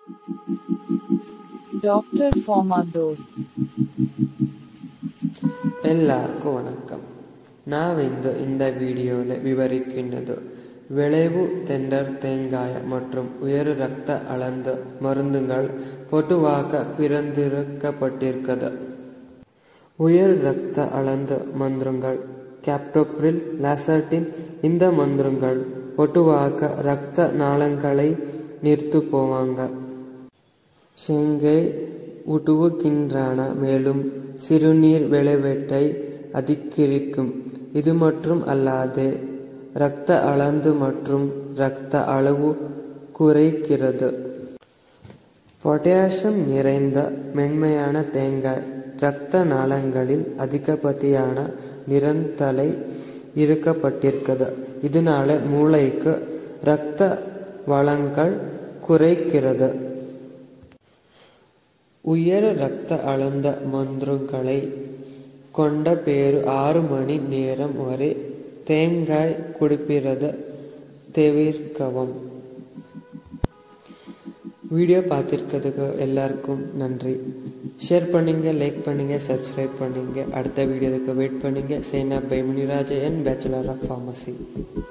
Dr. Formados. എല്ലാവർക്കും വണക്കം നാം ഇന്ന് இந்த வீடியோவில் விவரிக்கின்றது விளைவு தெண்டர் தேங்காய மற்றும் உயர் ரத்த அளந்த மருந்துகள் பொதுவாக பிறந்திருக்கப்பட்டிருக்கிறது உயர் ரத்த அளந்த மருந்துகள் கேப்டோப்ரில் லாசர்டின் இந்த மருந்துகள் பொதுவாக ரத்த நாளங்களை நிறுத்து போவாங்க செங்கை உடுவுகின்றன மேலும் சிறுநீர் விளைவெட்டை அதிகரிக்கும் இது மற்றும் அல்லாது இரத்த அளந்து மற்றும் இரத்த அளவு குறைக்கிறது பொட்டாசியம் நிறைந்த மென்மையான தேங்காய் இரத்த நாளங்களில் அதிகப்படியான நிறந்தலை இருக்கப்பட்டிருக்கிறது இதனால மூளைக்கு இரத்த வளங்கள் குறைக்கிறது உயர் இரத்த அழுந்த மருந்துகளை கொண்ட பேரு ஆறு மணி நேரம் வரை தேங்காய் குடிப்பதை தவிர்க்கவும் வீடியோ பார்த்துருக்கிறதுக்கு எல்லாருக்கும் நன்றி ஷேர் பண்ணுங்க லைக் பண்ணுங்க சப்ஸ்கிரைப் பண்ணுங்க அடுத்த வீடியோவுக்கு வெயிட் பண்ணுங்க சேனா by Munirajan bachelor of pharmacy